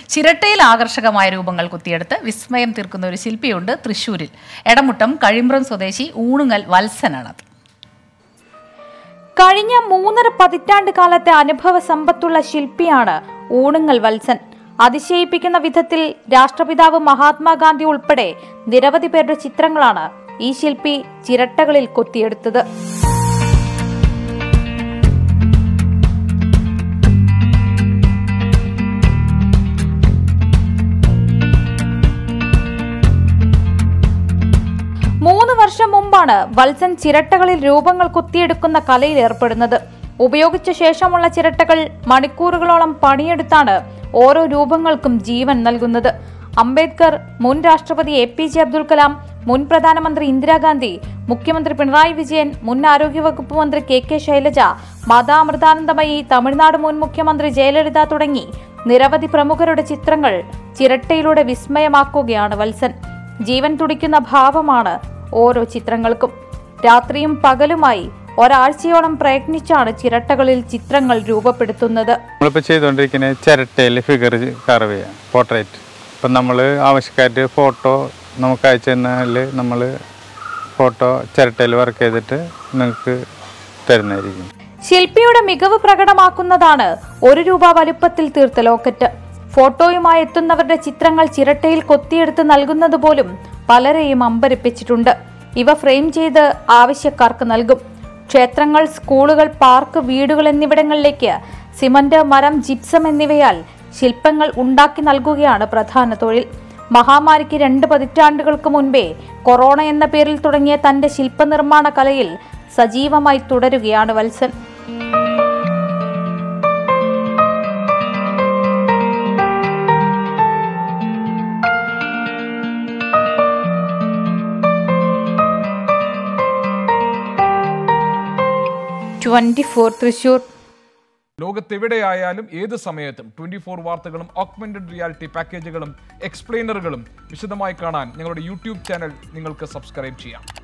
ചിരട്ടയിൽ ആകർഷകമായ രൂപങ്ങൾ കുത്തിയെടുത്ത് വിസ്മയം തീർക്കുന്ന ഒരു ശില്പിയുണ്ട് തൃശൂരിൽ എടമുട്ടം കഴിമ്പ്രം സ്വദേശി ഊണുങ്ങൽ വത്സനാണത് കഴിഞ്ഞ മൂന്നര പതിറ്റാണ്ട് കാലത്തെ അനുഭവ സമ്പത്തുള്ള ശില്പിയാണ് ഊണുങ്ങൽ വത്സൻ അതിശയിപ്പിക്കുന്ന വിധത്തിൽ രാഷ്ട്രപിതാവ് മഹാത്മാഗാന്ധി ഉൾപ്പെടെ നിരവധി പേരുടെ ചിത്രങ്ങളാണ് ഈ ശില്പി ചിരട്ടകളിൽ കൊത്തിയെടുത്തത് മൂന്ന് വർഷം മുമ്പാണ് വത്സൻ ചിരട്ടകളിൽ രൂപങ്ങൾ കുത്തിയെടുക്കുന്ന കലയിൽ ഏർപ്പെടുന്നത് ഉപയോഗിച്ച ശേഷമുള്ള ചിരട്ടകൾ മണിക്കൂറുകളോളം പണിയെടുത്താണ് ഓരോ രൂപങ്ങൾക്കും ജീവൻ നൽകുന്നത് അംബേദ്കർ മുൻ രാഷ്ട്രപതി A P J Abdul Kalam മുൻ പ്രധാനമന്ത്രി ഇന്ദിരാഗാന്ധി മുഖ്യമന്ത്രി പിണറായി വിജയൻ മുൻ ആരോഗ്യവകുപ്പ് മന്ത്രി കെ കെ ശൈലജ മാതാ അമൃതാനന്ദമയി തമിഴ്നാട് മുൻ മുഖ്യമന്ത്രി ജയലളിത തുടങ്ങി നിരവധി പ്രമുഖരുടെ ചിത്രങ്ങൾ ചിരട്ടയിലൂടെ വിസ്മയമാക്കുകയാണ് വത്സൻ ജീവൻ തുടിക്കുന്ന ഭാവമാണ് ഓരോ ചിത്രങ്ങൾക്കും രാത്രിയും പകലുമായി ഒരാഴ്ചയോളം പ്രയത്നിച്ചാണ് ചിരട്ടകളിൽ ചിത്രങ്ങൾ രൂപപ്പെടുത്തുന്നത് നമ്മളിപ്പോൾ ചെയ്തുകൊണ്ടിരിക്കുന്നത് ചിരട്ടയിൽ ഫിഗർ കർവ് ചെയ്യാം പോർട്രേറ്റ് ഇപ്പം നമ്മൾ ആവശ്യക്കാരുടെ ഫോട്ടോ നമുക്ക് അയച്ചു തന്നാൽ നമ്മൾ ഫോട്ടോ ചിരട്ടയിൽ വർക്ക് ചെയ്തിട്ട് നിങ്ങൾക്ക് തരുന്നതായിരിക്കും ശില്പിയുടെ മികവ് പ്രകടമാക്കുന്നതാണ് ഒരു രൂപ വലുപ്പത്തിൽ തീർത്ത ലോക്കറ്റ് ഫോട്ടോയുമായി എത്തുന്നവരുടെ ചിത്രങ്ങൾ ചിരട്ടയിൽ കൊത്തിയെടുത്ത് നൽകുന്നത് പോലും പലരെയും അമ്പരപ്പിച്ചിട്ടുണ്ട് ഇവ ഫ്രെയിം ചെയ്ത് ആവശ്യക്കാർക്ക് നൽകും ക്ഷേത്രങ്ങൾ സ്കൂളുകൾ പാർക്ക് വീടുകൾ എന്നിവിടങ്ങളിലേക്ക് സിമന്റ് മരം ജിപ്സം എന്നിവയാൽ ശില്പങ്ങൾ ഉണ്ടാക്കി നൽകുകയാണ് പ്രധാന തൊഴിൽ മഹാമാരിക്ക് രണ്ട് പതിറ്റാണ്ടുകൾക്ക് മുൻപേ കൊറോണ എന്ന പേരിൽ തുടങ്ങിയ തന്റെ ശില്പനിർമ്മാണ കലയിൽ സജീവമായി തുടരുകയാണ് വത്സൻ ട്വന്റി ഫോർ തൃശൂർ ലോകത്തെവിടെയായാലും ഏത് സമയത്തും ട്വന്റി ഫോർ വാർത്തകളും ഓഗ്മെന്റഡ് റിയാലിറ്റി പാക്കേജുകളും എക്സ്പ്ലെയിനറുകളും വിശദമായി കാണാൻ ഞങ്ങളുടെ യൂട്യൂബ് ചാനൽ നിങ്ങൾക്ക് സബ്സ്ക്രൈബ് ചെയ്യാം